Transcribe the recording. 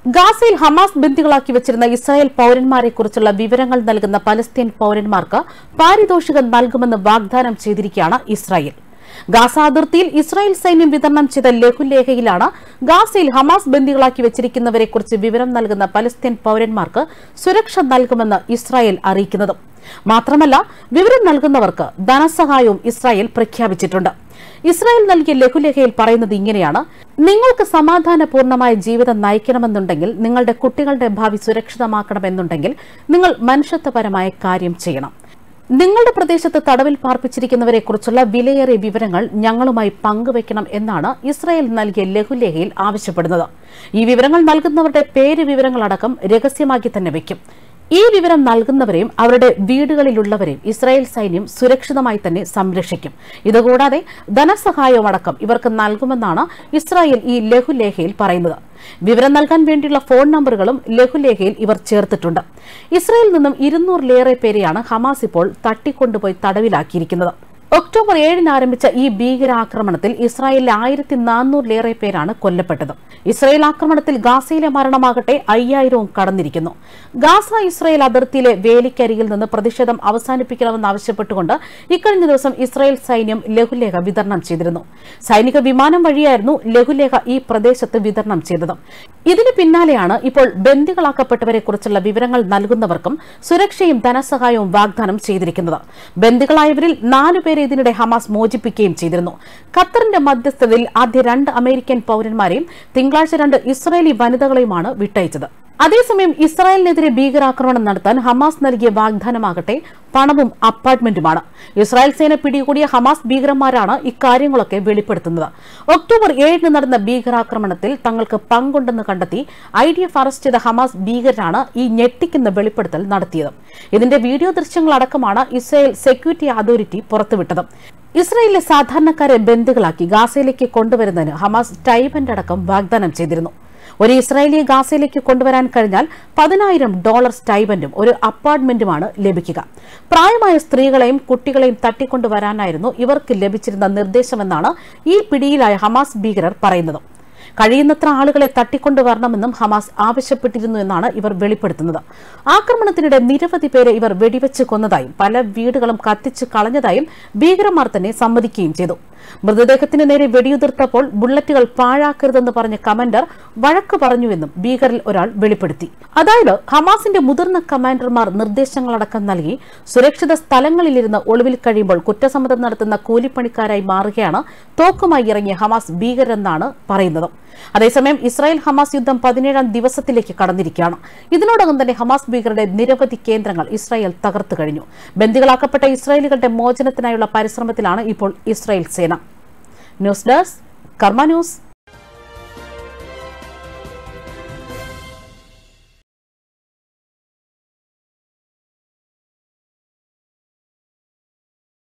ഗാസയിൽ ഹമാസ് ബന്ദികളാക്കി വെച്ചിരുന്ന ഇസ്രായേൽ പൌരന്മാരെക്കുറിച്ചുള്ള വിവരങ്ങൾ നൽകുന്ന പലസ്തീൻ പൌരന്മാർക്ക് പാരിതോഷികം നൽകുമെന്ന് വാഗ്ദാനം ചെയ്തിരിക്കുകയാണ് ഇസ്രായേൽ ഗാസ അതിർത്തിയിൽ ഇസ്രായേൽ സൈന്യം വിതരണം ചെയ്ത ലഘുലേഖയിലാണ് ഗാസയിൽ ഹമാസ് ബന്ദികളാക്കി വെച്ചിരിക്കുന്നവരെക്കുറിച്ച് വിവരം നൽകുന്ന പലസ്തീൻ പൌരന്മാർക്ക് സുരക്ഷ നൽകുമെന്ന് ഇസ്രായേൽ അറിയിക്കുന്നത് മാത്രമല്ല വിവരം നൽകുന്നവർക്ക് ധനസഹായവും ഇസ്രായേൽ പ്രഖ്യാപിച്ചിട്ടുണ്ട് ഇസ്രായേൽ നൽകിയ ലഘുലേഖയിൽ പറയുന്നത് ഇങ്ങനെയാണ് നിങ്ങൾക്ക് സമാധാനപൂർണമായ ജീവിതം നയിക്കണമെന്നുണ്ടെങ്കിൽ നിങ്ങളുടെ കുട്ടികളുടെ ഭാവി സുരക്ഷിതമാക്കണമെന്നുണ്ടെങ്കിൽ നിങ്ങൾ മനുഷ്യത്വപരമായ കാര്യം ചെയ്യണം നിങ്ങളുടെ പ്രദേശത്ത് തടവിൽ പാർപ്പിച്ചിരിക്കുന്നവരെക്കുറിച്ചുള്ള വിലയേറിയ വിവരങ്ങൾ ഞങ്ങളുമായി പങ്കുവയ്ക്കണം എന്നാണ് ഇസ്രായേൽ നൽകിയ ലഘുലേഖയിൽ ആവശ്യപ്പെടുന്നത് ഈ വിവരങ്ങൾ നൽകുന്നവരുടെ പേര് വിവരങ്ങളടക്കം രഹസ്യമാക്കി തന്നെ വയ്ക്കും ഈ വിവരം നൽകുന്നവരെയും അവരുടെ വീടുകളിലുള്ളവരെയും ഇസ്രായേൽ സൈന്യം സുരക്ഷിതമായി തന്നെ സംരക്ഷിക്കും ഇതുകൂടാതെ ധനസഹായവും അടക്കം ഇവർക്ക് നൽകുമെന്നാണ് ഇസ്രായേൽ ഈ ലഘുലേഖയിൽ പറയുന്നത് വിവരം നൽകാൻ വേണ്ടിയുള്ള ഫോൺ നമ്പറുകളും ലഘുലേഖയിൽ ഇവർ ചേർത്തിട്ടുണ്ട് ഇസ്രായേലിൽ നിന്നും ഇരുന്നൂറിലേറെ പേരെയാണ് ഹമാസ് ഇപ്പോൾ തട്ടിക്കൊണ്ടുപോയി തടവിലാക്കിയിരിക്കുന്നത് ഒക്ടോബർ ഏഴിന് ആരംഭിച്ച ഈ ഭീകരാക്രമണത്തിൽ ഇസ്രായേലിലെ ആയിരത്തി നാനൂറിലേറെ പേരാണ് കൊല്ലപ്പെട്ടത് ഇസ്രായേൽ ആക്രമണത്തിൽ ഗാസയിലെ മരണമാകട്ടെ അയ്യായിരവും കടന്നിരിക്കുന്നു ഗാസ ഇസ്രായേൽ അതിർത്തിയിലെ വേലിക്കരികിൽ നിന്ന് പ്രതിഷേധം അവസാനിപ്പിക്കണമെന്നാവശ്യപ്പെട്ടുകൊണ്ട് ഇക്കഴിഞ്ഞ ദിവസം ഇസ്രായേൽ സൈന്യം ലഘുലേഖ വിതരണം ചെയ്തിരുന്നു സൈനിക വിമാനം വഴിയായിരുന്നു ലഘുലേഖ ഈ പ്രദേശത്ത് വിതരണം ചെയ്തത് ഇതിന് പിന്നാലെയാണ് ഇപ്പോൾ ബന്ദികളാക്കപ്പെട്ടവരെക്കുറിച്ചുള്ള വിവരങ്ങൾ നൽകുന്നവർക്കും സുരക്ഷയും ധനസഹായവും വാഗ്ദാനം ചെയ്തിരിക്കുന്നത് ബന്ദികളായവരിൽ നാലുപേരെ ഇതിനിടെ ഹമാസ് മോചിപ്പിക്കുകയും ചെയ്തിരുന്നു ഖത്തറിന്റെ മധ്യസ്ഥതയിൽ ആദ്യ രണ്ട് അമേരിക്കൻ പൌരന്മാരെയും തിങ്കളാഴ്ച രണ്ട് ഇസ്രായേലി വനിതകളെയുമാണ് വിട്ടയച്ചത് അതേസമയം ഇസ്രായേലിനെതിരെ ഭീകരാക്രമണം നടത്താൻ ഹമാസ് നൽകിയ വാഗ്ദാനമാകട്ടെ പണവും അപ്പാർട്ട്മെന്റുമാണ് ഇസ്രായേൽ സേന പിടികൂടിയ ഹമാസ് ഭീകരന്മാരാണ് ഇക്കാര്യങ്ങളൊക്കെ വെളിപ്പെടുത്തുന്നത് ഒക്ടോബർ ഏഴിന് നടന്ന ഭീകരാക്രമണത്തിൽ തങ്ങൾക്ക് പങ്കുണ്ടെന്ന് കണ്ടെത്തി ഐ ഡി എഫ് അറസ്റ്റ് ചെയ്ത ഹമാസ് ഭീകരരാണ് ഈ ഞെട്ടിക്കുന്ന വെളിപ്പെടുത്തൽ നടത്തിയത് ഇതിന്റെ വീഡിയോ ദൃശ്യങ്ങളടക്കമാണ് ഇസ്രായേൽ സെക്യൂരിറ്റി അതോറിറ്റി പുറത്തുവിട്ടത് ഇസ്രായേലിലെ സാധാരണക്കാരെ ബന്ദികളാക്കി ഗാസയിലേക്ക് കൊണ്ടുവരുന്നതിന് ഹമാസ് ടൈബന്റ് അടക്കം വാഗ്ദാനം ചെയ്തിരുന്നു ഒരു ഇസ്രായേലിയെ ഗാസയിലേക്ക് കൊണ്ടുവരാൻ കഴിഞ്ഞാൽ പതിനായിരം ഡോളർ സ്റ്റൈബന്റും ഒരു അപ്പാർട്ട്മെന്റുമാണ് ലഭിക്കുക പ്രായമായ സ്ത്രീകളെയും കുട്ടികളെയും തട്ടിക്കൊണ്ടുവരാനായിരുന്നു ഇവർക്ക് ലഭിച്ചിരുന്ന നിർദ്ദേശമെന്നാണ് ഈ പിടിയിലായ ഹമാസ് ഭീകരർ പറയുന്നത് കഴിയുന്നത്ര ആളുകളെ തട്ടിക്കൊണ്ടുവരണമെന്നും ഹമാസ് ആവശ്യപ്പെട്ടിരുന്നു എന്നാണ് ഇവർ വെളിപ്പെടുത്തുന്നത് ആക്രമണത്തിനിടെ നിരവധി പേരെ ഇവർ വെടിവെച്ച് കൊന്നതായും പല വീടുകളും കത്തിച്ച് കളഞ്ഞതായും ഭീകരന്മാർ തന്നെ സമ്മതിക്കുകയും ചെയ്തു മൃതദേഹത്തിന് നേരെ വെടിയുതിർത്തപ്പോൾ ബുള്ളറ്റുകൾ പാഴാക്കരുതെന്ന് പറഞ്ഞ കമാൻഡർ വഴക്ക് പറഞ്ഞുവെന്നും ഭീകരിൽ ഒരാൾ വെളിപ്പെടുത്തി അതായത് ഹമാസിന്റെ മുതിർന്ന കമാൻഡർമാർ നിർദ്ദേശങ്ങളടക്കം നൽകി സുരക്ഷിത സ്ഥലങ്ങളിലിരുന്ന് ഒളിവിൽ കഴിയുമ്പോൾ കുറ്റസമ്മതം നടത്തുന്ന കൂലിപ്പണിക്കാരായി മാറുകയാണ് തോക്കുമായി ഇറങ്ങിയ ഹമാസ് ഭീകരെന്നാണ് പറയുന്നത് അതേസമയം ഇസ്രായേൽ ഹമാസ് യുദ്ധം പതിനേഴാം ദിവസത്തിലേക്ക് കടന്നിരിക്കുകയാണ് ഇതിനോടകം തന്നെ ഹമാസ് ഭീകരരുടെ നിരവധി കേന്ദ്രങ്ങൾ ഇസ്രായേൽ തകർത്തു കഴിഞ്ഞു ബന്ദികളാക്കപ്പെട്ട ഇസ്രായേലികളുടെ മോചനത്തിനായുള്ള പരിശ്രമത്തിലാണ് ഇപ്പോൾ ഇസ്രായേൽ സേന ന്യൂസ് ഡെസ്ക് കർമ്മ ന്യൂസ്